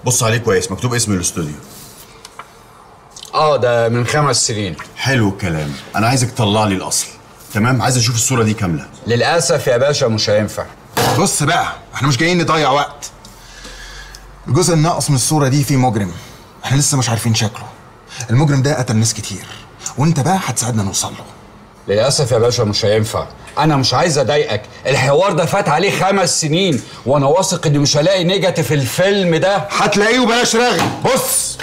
بص عليه كويس مكتوب اسم الاستوديو اه ده من خمس سنين حلو الكلام انا عايزك تطلع لي الاصل تمام عايز اشوف الصوره دي كامله للاسف يا باشا مش هينفع بص بقى احنا مش جايين نضيع وقت الجزء الناقص من الصورة دي فيه مجرم احنا لسه مش عارفين شكله المجرم ده قتل ناس كتير وانت بقى هتساعدنا نوصل له للاسف يا باشا مش هينفع انا مش عايز اضايقك الحوار ده فات عليه خمس سنين وانا واثق اني مش هلاقي نيجاتيف الفيلم ده هتلاقيه وبلاش رغي بص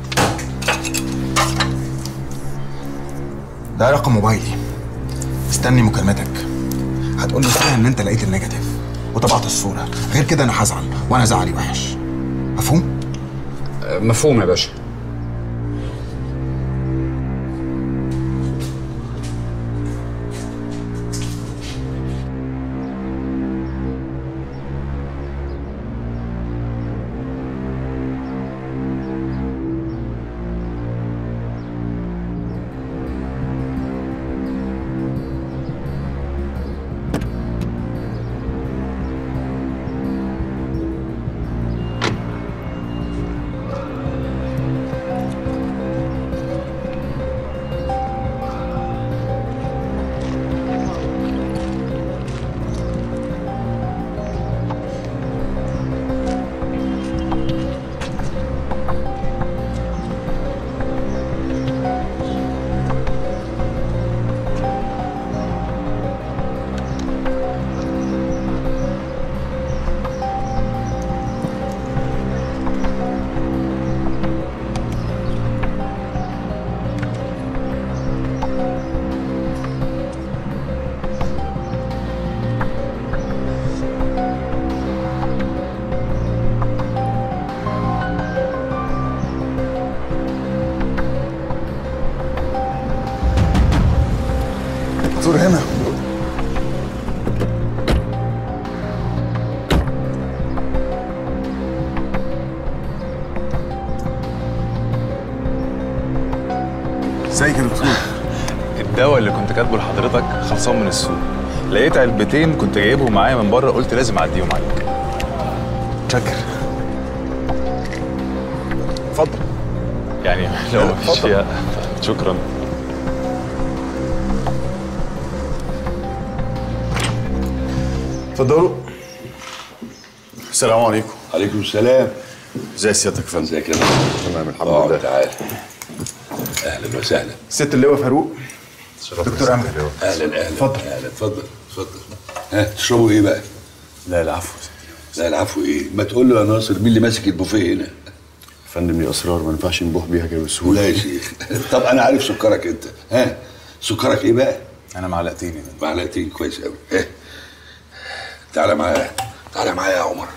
ده رقم موبايلي مستني مكالمتك هتقول لي فيها ان انت لقيت النيجاتيف وطبعت الصورة غير كده انا هزعل وانا زعلي وحش مفهوم؟ مفهوم يا باشا دكتور هنا ازيك يا دكتور الدواء اللي كنت كاتبه لحضرتك خلصان من السوق لقيت علبتين كنت جايبهم معايا من بره قلت لازم اعديهم عليك شكر اتفضل يعني لو لا، مفيش اتفضل. فيها شكرا اتفضلوا السلام عليكم عليكم السلام ازي سيادتك يا فندم ازيك يا فندم تمام الحمد اه لله تعال اهلا وسهلا ست اللواء فاروق دكتور امجد اهلا اهلا اتفضل. اهلا اتفضل اتفضل ها تشربوا ايه بقى؟ لا العفو لا العفو ايه؟ ما تقول له يا ناصر مين اللي ماسك البوفيه هنا؟ يا فندم دي اسرار ما ينفعش نبوح بيها كده بسهوله لا يا شيخ طب انا عارف سكرك انت ها سكرك ايه بقى؟ انا معلقتين يا فندم. معلقتين كويس قوي ها تعالى معايا تعالى معايا يا عمر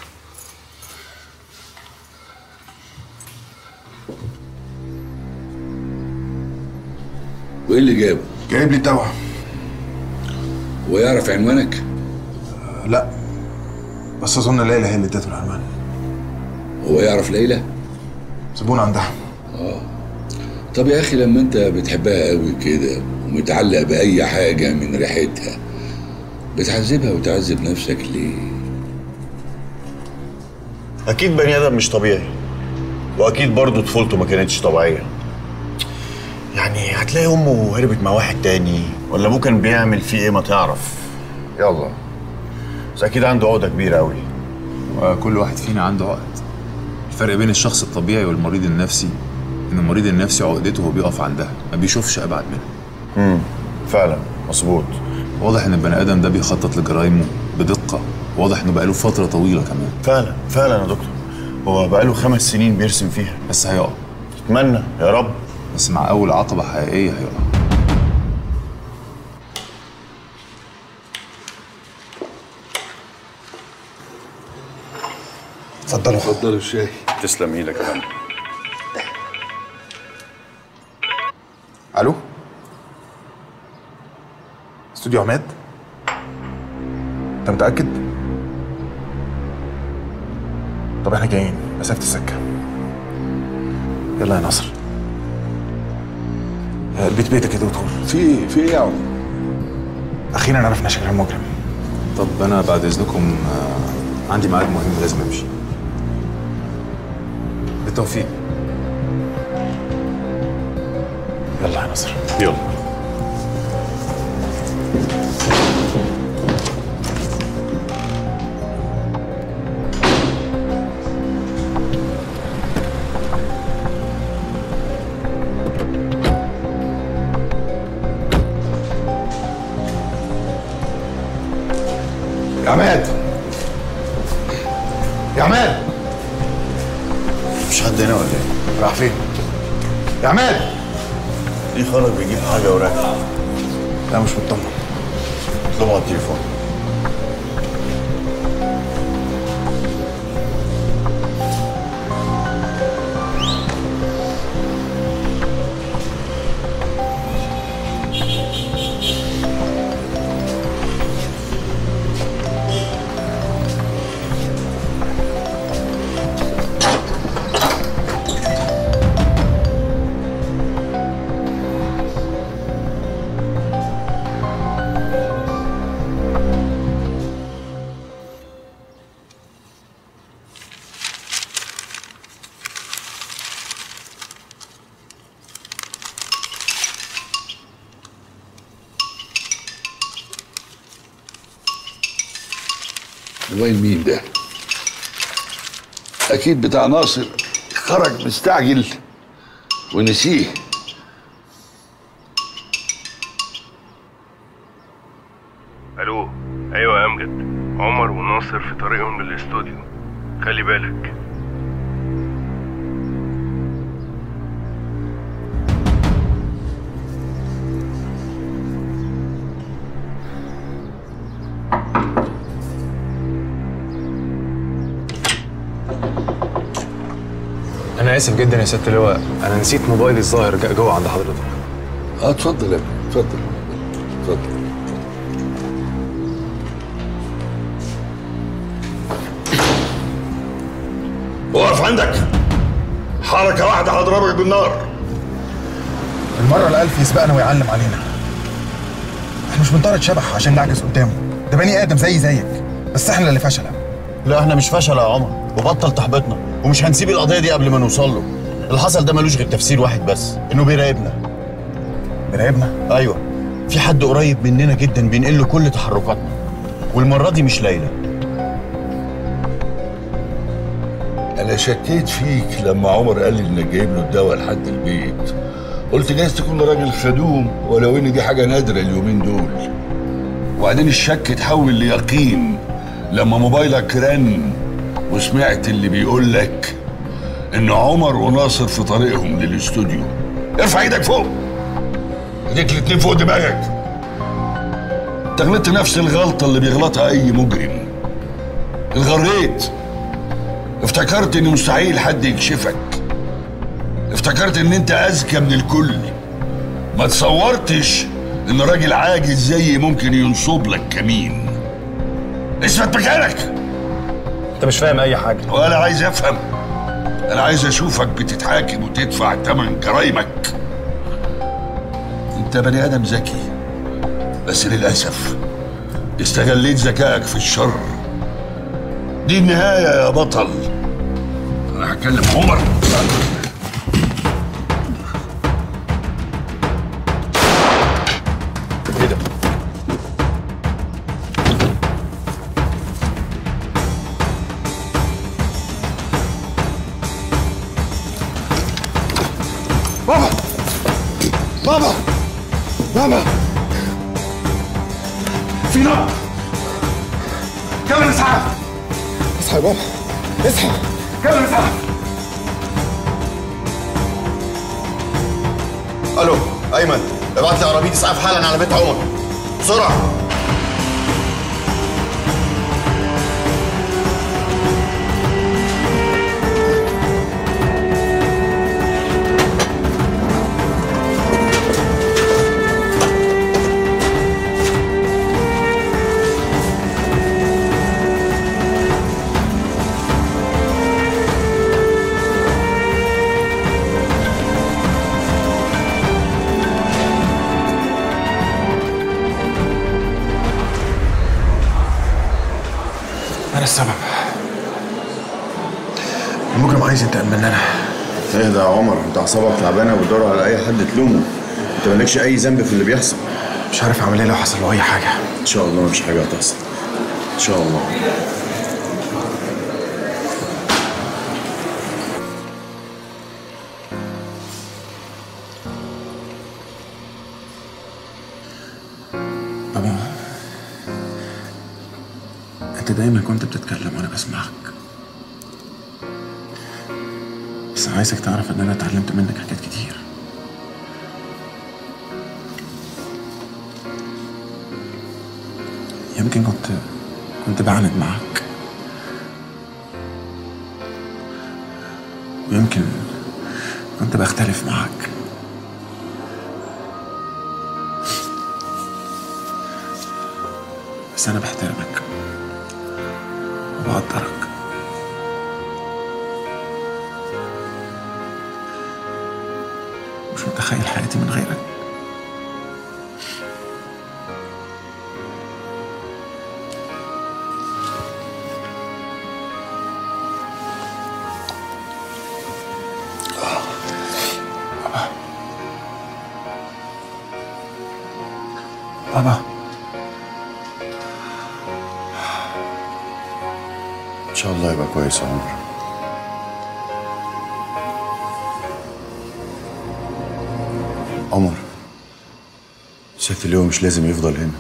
وايه اللي جابه؟ جايب لي الدواء هو يعرف عنوانك؟ لا بس اظن ليلى هي اللي ادته العنوان هو يعرف ليلى؟ سيبونا عندها طب يا اخي لما انت بتحبها قوي كده ومتعلق باي حاجه من ريحتها بتعذبها وتعذب نفسك ليه اكيد بني ادم مش طبيعي واكيد برضه طفولته ما كانتش طبيعيه يعني هتلاقي امه هربت مع واحد تاني ولا ابوه كان بيعمل فيه ايه ما تعرف يلا بس اكيد عنده عقده كبيره قوي وكل واحد فينا عنده عقد الفرق بين الشخص الطبيعي والمريض النفسي ان المريض النفسي عقدته هو بيقف عندها ما بيشوفش ابعد منها فعلا مظبوط واضح ان البني ادم ده بيخطط لجرايمه بدقه واضح انه بقاله فتره طويله كمان فعلا فعلا يا دكتور هو بقاله خمس سنين بيرسم فيها بس هيقع اتمنى يا رب بس مع اول عقبه حقيقيه هيقع اتفضلوا اتفضل الشاي تسلم ايدك يا فندم الو استوديو عماد انت متاكد طب احنا جايين مسافه السكه يلا يا نصر آه، البيت بيتك يا دكتور في في ايه يا عمر اخيرا عرفنا شكل المجرم طب انا بعد اذنكم آه، عندي ميعاد مهم لازم امشي بالتوفيق يلا يا نصر يلا يا عماد يا عماد مش حد هنا ولا ايه؟ راح فين؟ يا عماد ليه خالد بيجيب حاجه وراك؟ لا مش مطمن اطلبه على التليفون موبايل مين ده؟ أكيد بتاع ناصر خرج مستعجل ونسيه الو ايوه يا امجد عمر وناصر في طريقهم للاستوديو خلي بالك انا اسف جدا يا سياده اللواء انا نسيت موبايلي الظاهر جا- جوه عند حضرتك اه اتفضل يا ابني اتفضل اتفضل وقف عندك حركة واحدة هضربك بالنار المرة الألف يسبقنا ويعلم علينا احنا مش بنطارد شبح عشان نعجز قدامه ده بني آدم زي زيك بس احنا اللي فشلة لا احنا مش فشل يا عمر وبطل تحبطنا ومش هنسيب القضيه دي قبل ما نوصل له اللي حصل ده ملوش غير تفسير واحد بس انه بيراقبنا بنراقبنا ايوه في حد قريب مننا جدا بينقل له كل تحركاتنا والمره دي مش ليلى أنا شكيت فيك لما عمر قال لي إنك جايب له الدواء لحد البيت قلت جايز تكون راجل خدوم ولو إن دي حاجة نادرة اليومين دول وبعدين الشك اتحول ليقين لما موبايلك رن وسمعت اللي بيقول لك إن عمر وناصر في طريقهم للاستوديو ارفع ايدك فوق ايديك الاتنين فوق دماغك انت غلطت نفس الغلطة اللي بيغلطها أي مجرم اتغريت افتكرت ان مستحيل حد يكشفك افتكرت ان انت اذكى من الكل ما تصورتش ان راجل عاجز زيي ممكن ينصب لك كمين اثبت مكانك انت مش فاهم اي حاجه ولا عايز افهم انا عايز اشوفك بتتحاكم وتدفع ثمن جرايمك انت بني ادم ذكي بس للاسف استغليت ذكائك في الشر دي النهايه يا بطل انا هكلم عمر ايه ده بابا بابا بابا في نار كامل اسعاف اصحى يا بابا اصحى كامل اسعاف الو ايمن ابعت لي عربيه اسعاف حالا على بيت عمر بسرعه انا السبب المجرم عايز ينتقم مننا اهدى يا عمر انت اعصابك تعبانه وبتدور على اي حد تلومه انت مالكش اي ذنب في اللي بيحصل مش عارف اعمل ايه لو حصل له اي حاجه ان شاء الله مفيش حاجه هتحصل ان شاء الله بابا انت دايما كنت بتتكلم وانا بسمعك بس عايزك تعرف ان انا اتعلمت منك حاجات كتير يمكن كنت كنت بعاند معاك ويمكن كنت بختلف معاك بس أنا بحترمك وبقدرك مش متخيل حياتي من غيرك بابا ان شاء الله يبقى كويس يا عمر عمر سيادة اللواء مش لازم يفضل هنا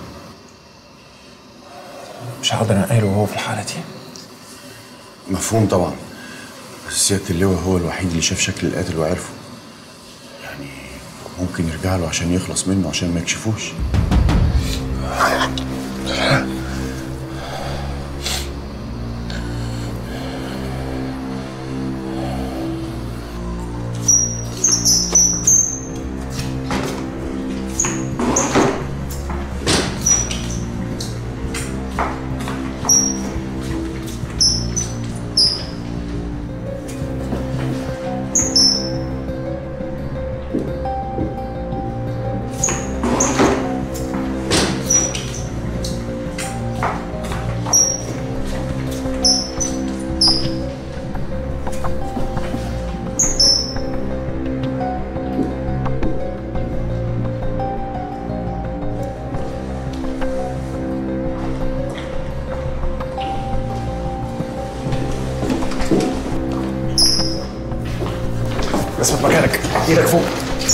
مش هقدر انقله وهو في الحالة دي مفهوم طبعا بس سيادة اللواء هو الوحيد اللي شاف شكل القاتل وعرفه يعني ممكن يرجع له عشان يخلص منه عشان ما يكشفوش اثبت مكانك ايدك فوق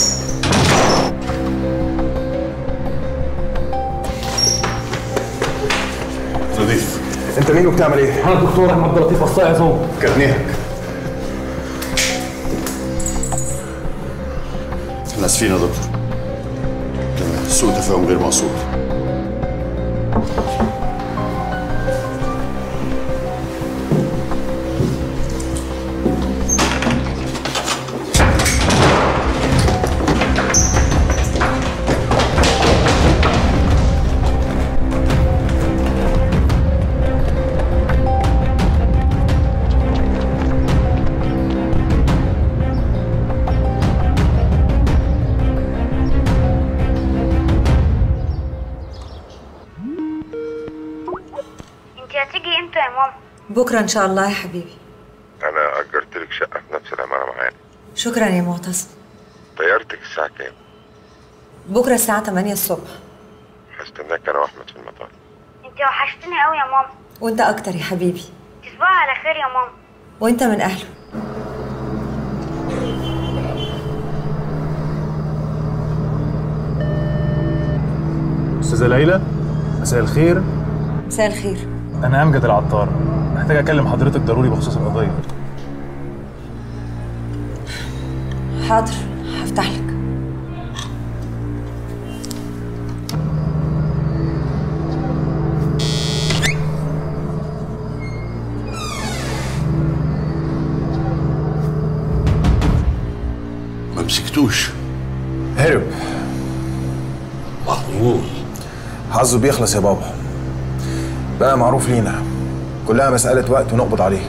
نضيف انت مين وبتعمل ايه؟ انا الدكتور احمد عبد اللطيف اخصائي عظام كارنيهك احنا اسفين يا دكتور كان سوء تفاهم غير مقصود انت هتيجي امتى يا ماما بكرة إن شاء الله يا حبيبي انا اجرت لك شقه في نفس العماره معانا شكرا يا معتصم طيارتك الساعه كام بكرة الساعة 8 الصبح هستناك انا واحمد في المطار انت وحشتني قوي يا ماما وانت أكتر يا حبيبي تصبحي على خير يا ماما وانت من أهله استاذه ليلى مساء الخير مساء الخير انا امجد العطار محتاج اكلم حضرتك ضروري بخصوص القضيه حاضر هفتح لك ما مسكتوش هرب محظوظ حظه بيخلص يا بابا بقى معروف لينا كلها مسألة وقت ونقبض عليه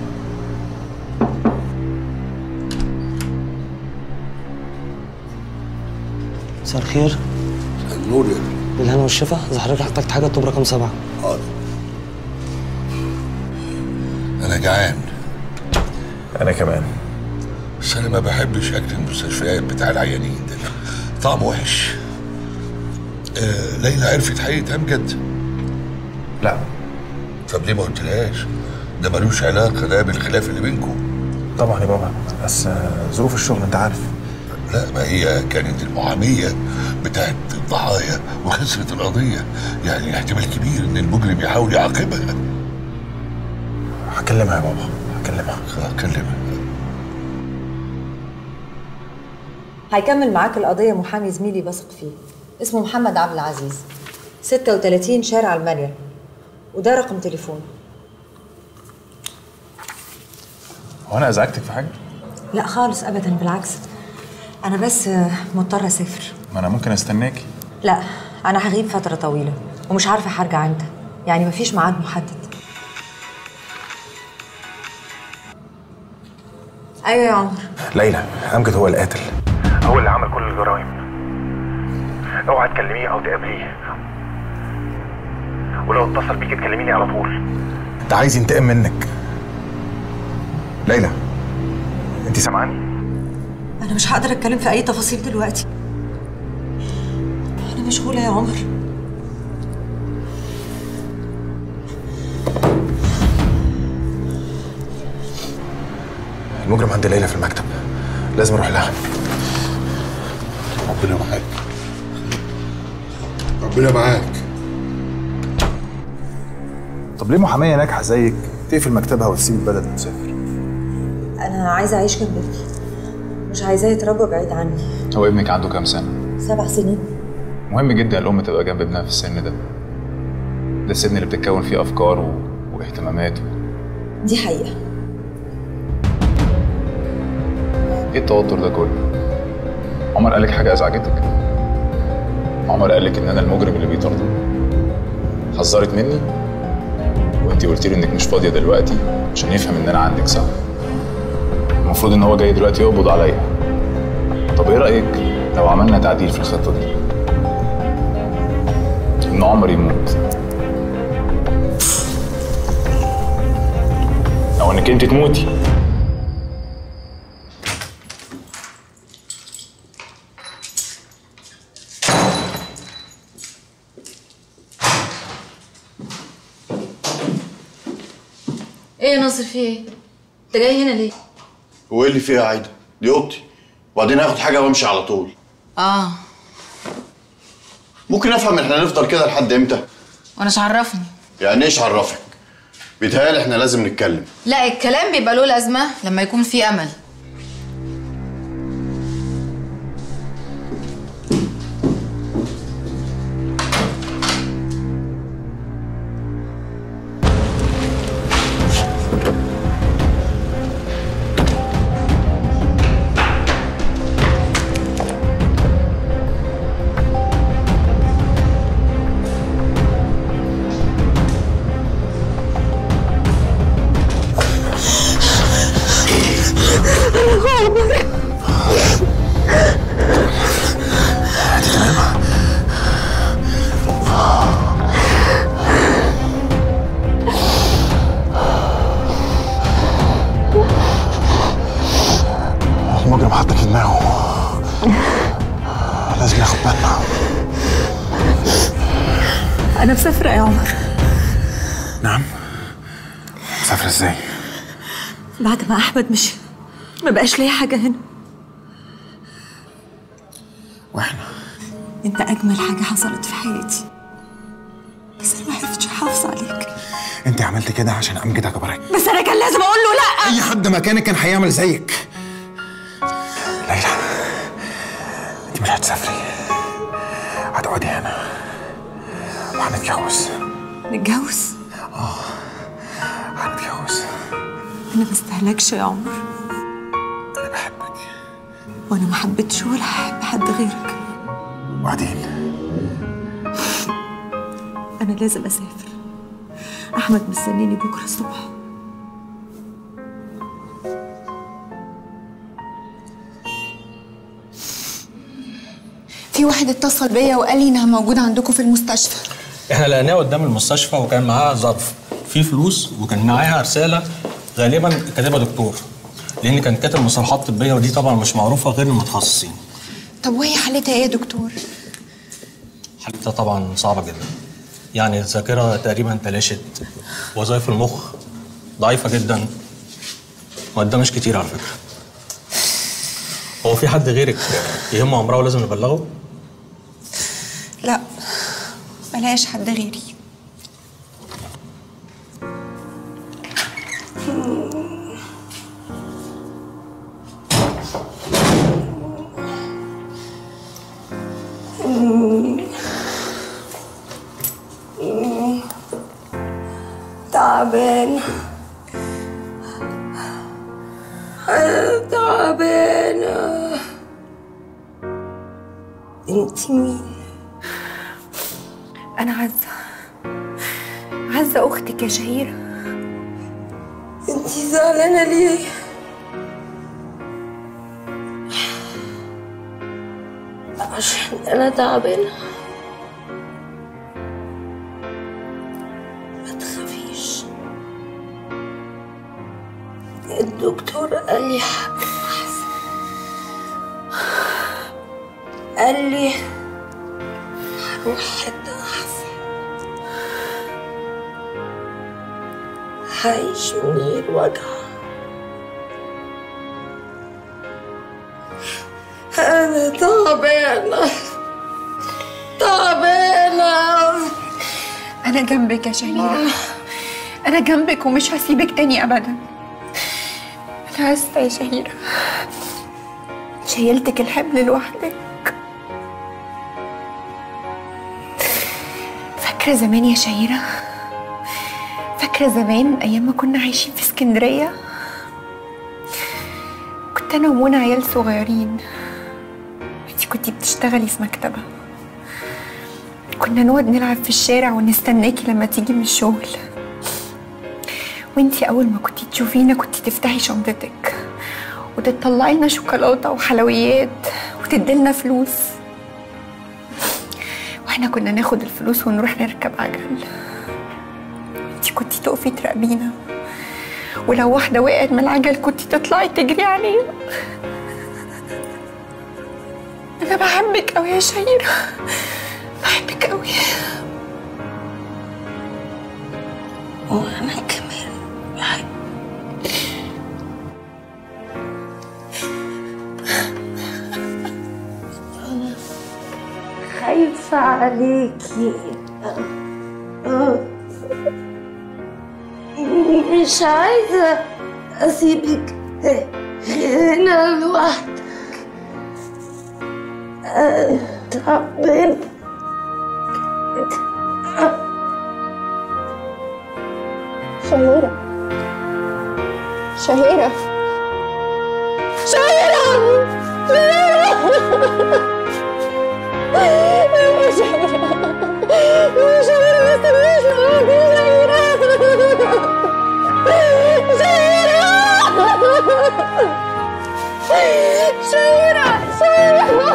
مساء الخير النور يا بالهنا والشفا اذا حضرتك احتجت حاجه اكتب رقم سبعه حاضر انا جعان انا كمان بس انا ما بحبش اكل المستشفيات بتاع العيانين ده طعمه وحش آه ليلى عرفت حقيقة امجد لا طب ليه ما قلتلهاش ده ملوش علاقة ده بالخلاف اللي بينكم طبعا يا بابا بس آه، ظروف الشغل انت عارف لا ما هي كانت المحامية بتاعت الضحايا وخسرت القضية يعني احتمال كبير ان المجرم يحاول يعاقبها هكلمها يا بابا هكلمها هكلمها هيكمل معاك القضية محامي زميلي بثق فيه اسمه محمد عبد العزيز 36 شارع المانيال وده رقم تليفون هو انا ازعجتك في حاجه لا خالص ابدا بالعكس انا بس آه، مضطرة اسافر ما انا ممكن استناكي لا انا هغيب فترة طويلة ومش عارفة هرجع امتى يعني مفيش ميعاد محدد ايوه يا عمر ليلى امجد هو القاتل هو اللي عمل كل الجرائم اوعى تكلميه او تقابليه ولو اتصل بيك تكلميني على طول انت عايز ينتقم منك ليلى انت سامعاني انا مش هقدر اتكلم في اي تفاصيل دلوقتي انا مشغولة يا عمر المجرم عند ليلى في المكتب لازم اروح لها ربنا معاك ربنا معاك طب ليه محاميه ناجحه زيك تقفل مكتبها وتسيب البلد وتسافر انا عايزة اعيش جنب ابني مش عايزاه يتربى بعيد عني هو ابنك عنده كام سنة؟ سبع سنين مهم جدا الأم تبقى جنب ابنها في السن ده ده السن اللي بتتكون فيه أفكار و... واهتمامات دي حقيقة إيه التوتر ده كله؟ عمر قالك حاجة أزعجتك؟ عمر قالك إن أنا المجرم اللي بيطارده؟ حذرك مني؟ وأنتي قلتي له إنك مش فاضية دلوقتي عشان يفهم إن أنا عندك صح؟ المفروض إن هو جاي دلوقتي يقبض عليا طب إيه رأيك لو عملنا تعديل في الخطة دي؟ إن عمر يموت أو إنك أنت تموتي ايه يا ناصر في ايه؟ انت جاي هنا ليه؟ هو ايه اللي فيها يا عايده؟ دي اوضتي وبعدين هاخد حاجه وامشي على طول اه ممكن افهم احنا هنفضل كده لحد امتى؟ وانا مش عرفني يعني ايش عرفك؟ بيتهيألي احنا لازم نتكلم لا الكلام بيبقى له لازمه لما يكون في امل المجرم حطك في دماغه لازم ناخد بالنا انا مسافرة يا عمر نعم مسافر ازاي؟ بعد ما احمد مشي ما بقاش ليا حاجة هنا واحنا انت اجمل حاجة حصلت في حياتي بس انا ما عرفتش احافظ عليك انت عملت كده عشان امجد اكبرك بس انا كان لازم اقول له لا اي حد مكانك كان هيعمل زيك ليلى انت مش هتسافري هتقعدي هنا وهنتجوز نتجوز هنتجوز انا ما استهلكش يا عمر انا بحبك وانا ما حبيتش ولا هحب حد غيرك وبعدين انا لازم اسافر احمد مستنيني بكره الصبح في واحد اتصل بيا وقال لي انها موجوده عندكم في المستشفى احنا لقيناه قدام المستشفى وكان معاه ظرف فيه فلوس وكان معاها رساله غالبا كاتبها دكتور لان كان كاتب مصطلحات طبيه ودي طبعا مش معروفه غير للمتخصصين طب وهي حالتها ايه يا دكتور حالتها طبعا صعبه جدا يعني الذاكره تقريبا تلاشت وظائف المخ ضعيفه جدا وده مش كتير على فكره هو في حد غيرك يهمه امرها ولازم نبلغه لا ملهاش حد غيري تعبان أنا تعبانة انت مين؟ انا عزه عزه اختك يا شهيره انت زعلانة ليه؟ عشان أنا تعبانة ما تخافيش الدكتور قال لي حاجة أحسن قال لي هروح حتة أحسن هعيش من غير وجع أنا تعبانة تعبانة انا جنبك يا شهيره انا جنبك ومش هسيبك تاني ابدا انا اسفه يا شهيره شيلتك الحمل لوحدك فاكره زمان يا شهيره فاكره زمان ايام ما كنا عايشين في اسكندريه كنت انا ومنى عيال صغيرين انتي كنتي بتشتغلي في مكتبه كنا نقعد نلعب في الشارع ونستناكي لما تيجي من الشغل وانتي اول ما كنتي تشوفينا كنتي تفتحي شنطتك وتطلعي لنا شوكولاته وحلويات وتديلنا فلوس واحنا كنا ناخد الفلوس ونروح نركب عجل انتي كنتي تقفي تراقبينا ولو واحده وقعت من العجل كنتي تطلعي تجري عليها انا بحبك قوي يا شهيره بحبك قوي وأنا كمان بحب أنا خايفة عليكي مش عايزة أسيبك هنا لوحدك أه، تعبانة شهيرة شهيرة شهيرة شهيرة شهيرة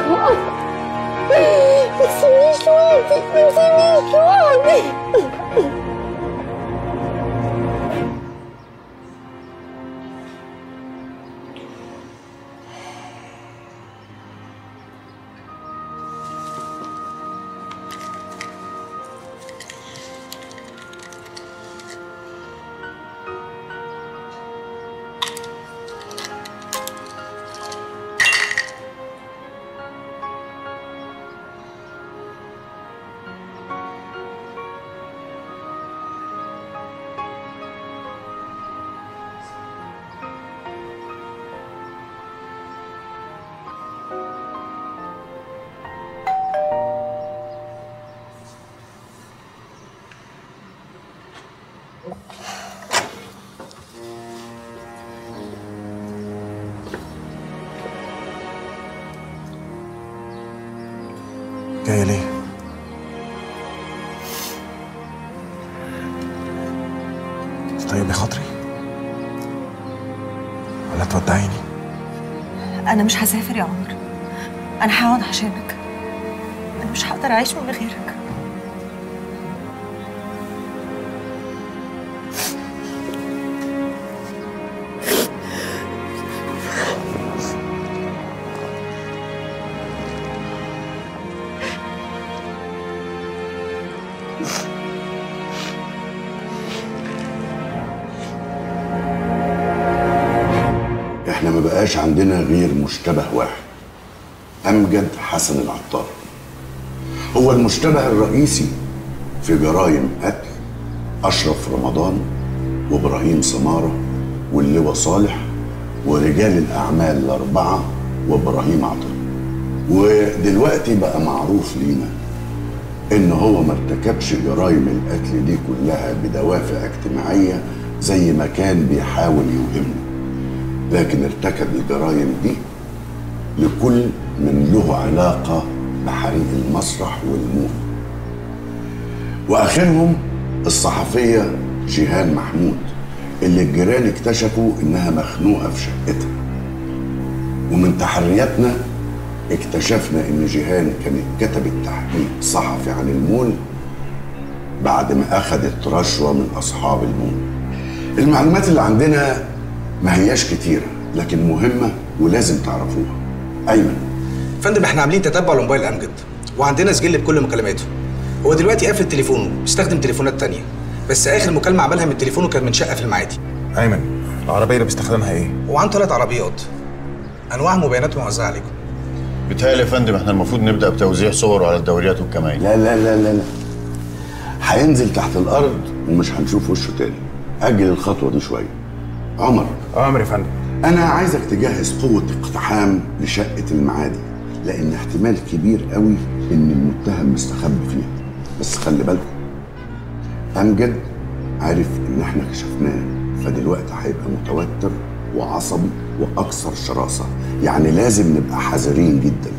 ما تسيبنيش لوحدي ما تسيبنيش لوحدي جاية ليه؟ طيب خاطري ولا تودعيني أنا مش هسافر يا عمر أنا هقعد عشانك أنا مش هقدر أعيش من غيرك احنا ما بقاش عندنا غير مشتبه واحد امجد حسن العطار هو المشتبه الرئيسي في جرائم قتل اشرف رمضان وابراهيم سماره واللواء صالح ورجال الاعمال الاربعه وابراهيم عطيه ودلوقتي بقى معروف لينا ان هو ما ارتكبش جرائم القتل دي كلها بدوافع اجتماعيه زي ما كان بيحاول يوهمنا لكن ارتكب الجرائم دي لكل من له علاقه بحريق المسرح والمول واخرهم الصحفيه جيهان محمود اللي الجيران اكتشفوا انها مخنوقه في شقتها ومن تحرياتنا اكتشفنا ان جيهان كانت كتبت تحقيق صحفي عن المول بعد ما اخذت رشوه من اصحاب المول المعلومات اللي عندنا ما هياش كتيره لكن مهمه ولازم تعرفوها ايمن فندم احنا عاملين تتبع لموبايل امجد وعندنا سجل بكل مكالماته هو دلوقتي قافل تليفونه بيستخدم تليفونات تانية بس اخر مكالمه عملها من تليفونه كانت من شقه في المعادي ايمن العربيه اللي بيستخدمها ايه وعنده ثلاث عربيات انواعهم وبياناتهم موزعه عليكم بيتهيألي يا فندم احنا المفروض نبدأ بتوزيع صوره على الدوريات والكمائن لا لا لا لا لا هينزل تحت الارض ومش هنشوف وشه تاني اجل الخطوه دي شويه عمر امر يا فندم انا عايزك تجهز قوه اقتحام لشقه المعادي لان احتمال كبير قوي ان المتهم مستخبي فيها بس خلي بالكم امجد عارف ان احنا كشفناه فدلوقتي هيبقى متوتر وعصبي واكثر شراسه يعني لازم نبقى حذرين جدا